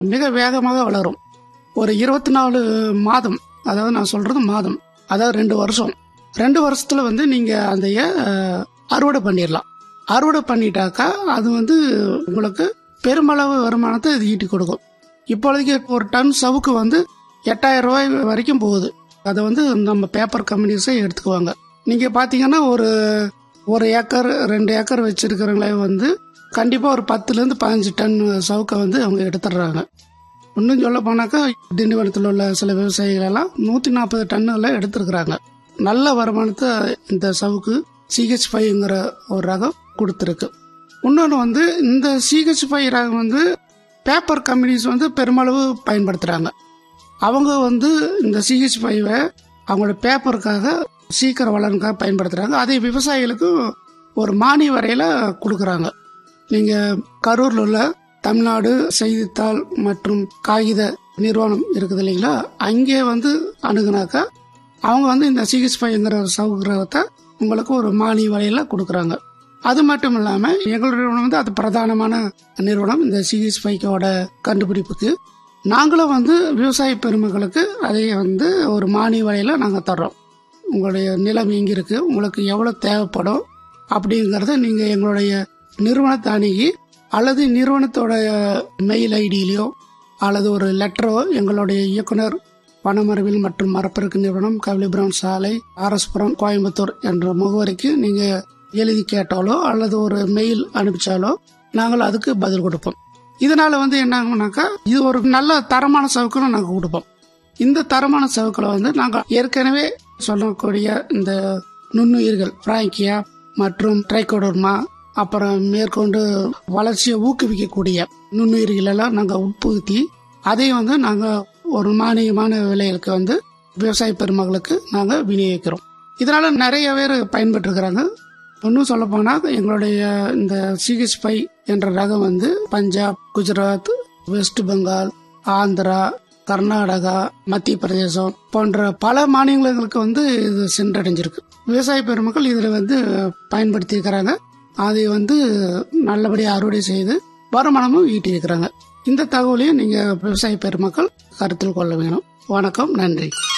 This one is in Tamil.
மிக வேகமாக வளரும் ஒரு இருபத்தி நாலு மாதம் அதாவது நான் சொல்றது மாதம் அதாவது ரெண்டு வருஷம் ரெண்டு வருஷத்துல வந்து நீங்க அந்த அஹ், அறுவடை பண்ணிடலாம் அறுவடை பண்ணிட்டாக்கா அது வந்து உங்களுக்கு பெருமளவு வருமானத்தை இது ஈட்டி கொடுக்கும் இப்பொழுதைக்கு ஒரு டன் சவுக்கு வந்து எட்டாயிரம் ரூபாய் வரைக்கும் போகுது அதை வந்து நம்ம பேப்பர் கம்பெனிஸே எடுத்துக்குவாங்க நீங்க பாத்தீங்கன்னா ஒரு ஒரு ஏக்கர் ரெண்டு ஏக்கர் வச்சிருக்கிறவங்களே வந்து கண்டிப்பா ஒரு பத்துல இருந்து பதினஞ்சு டன் சவுக்கை வந்து அவங்க எடுத்துடுறாங்க இன்னும் சொல்ல போனாக்கா திண்டிவனத்தில் உள்ள சில விவசாயிகள் எல்லாம் நூத்தி நாற்பது டன்னுகளை எடுத்திருக்கிறாங்க நல்ல வருமானத்தை இந்த சவுக்கு சிஹெச் ஃபைவ்ங்கிற ஒரு ரகம் கொடுத்துருக்கு இன்னொன்று வந்து இந்த சிஹெச் ஃபைவ் ரகம் வந்து பேப்பர் கம்பெனிஸ் வந்து பெருமளவு பயன்படுத்துறாங்க அவங்க வந்து இந்த சிஹெச் ஃபைவை அவங்களோட பேப்பருக்காக சீக்கிரம் வளர்னுக்காக பயன்படுத்துறாங்க அதே விவசாயிகளுக்கு ஒரு மானிய வரையில கொடுக்குறாங்க நீங்க கரூர்ல உள்ள தமிழ்நாடு செய்தித்தாள் மற்றும் காகித நிறுவனம் இருக்குது இல்லைங்களா அங்கே வந்து அணுகுனாக்கா அவங்க வந்து இந்த சிகிச் ஃபைங்கிற சௌகரியத்தை உங்களுக்கு ஒரு மானிய வரையில கொடுக்குறாங்க அது மட்டும் இல்லாம எங்களுடைய நிறுவனம் வந்து அது பிரதானமான நிறுவனம் இந்த சிகிச் ஃபைக்கோட கண்டுபிடிப்புக்கு நாங்களும் வந்து விவசாய பெருமக்களுக்கு அதை வந்து ஒரு மானிய வரையில நாங்கள் தர்றோம் உங்களுடைய நிலம் எங்க இருக்கு உங்களுக்கு எவ்வளவு தேவைப்படும் அப்படிங்கறத நீங்க எங்களுடைய நிறுவனத்தை அணுகி அல்லது நிறுவனத்தோட மெயில் ஐடியிலையோ அல்லது ஒரு லெட்டரோ எங்களுடைய இயக்குனர் வனமரபியல் மற்றும் மரப்பெருக்கு நிறுவனம் கவலிபுரம் சாலை ஆர்எஸ்புரம் கோயம்புத்தூர் என்ற முகவரிக்கு நீங்க எழுதி கேட்டாலோ அல்லது ஒரு மெயில் அனுப்பிச்சாலோ நாங்கள் அதுக்கு பதில் கொடுப்போம் இதனால வந்து என்ன ஆகும்னாக்கா இது ஒரு நல்ல தரமான சவுக்குன்னு நாங்கள் கொடுப்போம் இந்த தரமான சவுக்களை வந்து நாங்கள் ஏற்கனவே சொல்லக்கூடிய இந்த நுண்ணுயிர்கள் பிராங்கியா மற்றும் ட்ரைகோடர்மா அப்புறம் மேற்கொண்டு வளர்ச்சியை ஊக்குவிக்கக்கூடிய நுண்ணுயிர்கள் எல்லாம் நாங்கள் உட்புகுத்தி அதை வந்து நாங்கள் ஒரு மானியமான விலைகளுக்கு வந்து விவசாய பெருமகளுக்கு நாங்கள் விநியோகிக்கிறோம் இதனால நிறைய பேர் பயன்பெற்றிருக்கிறாங்க இன்னும் சொல்ல போனா எங்களுடைய இந்த சிகிச் பை என்ற ரகம் வந்து பஞ்சாப் குஜராத் வெஸ்ட் பெங்கால் ஆந்திரா கர்நாடகா மத்திய பிரதேசம் போன்ற பல மாநிலங்களுக்கு வந்து இது சென்றடைஞ்சிருக்கு விவசாய பெருமக்கள் இதுல வந்து பயன்படுத்தி இருக்கிறாங்க அதை வந்து நல்லபடியாக அறுவடை செய்து வருமானமும் ஈட்டியிருக்கிறாங்க இந்த தகவலையும் நீங்க விவசாய பெருமக்கள் கருத்தில் கொள்ள வேணும் வணக்கம் நன்றி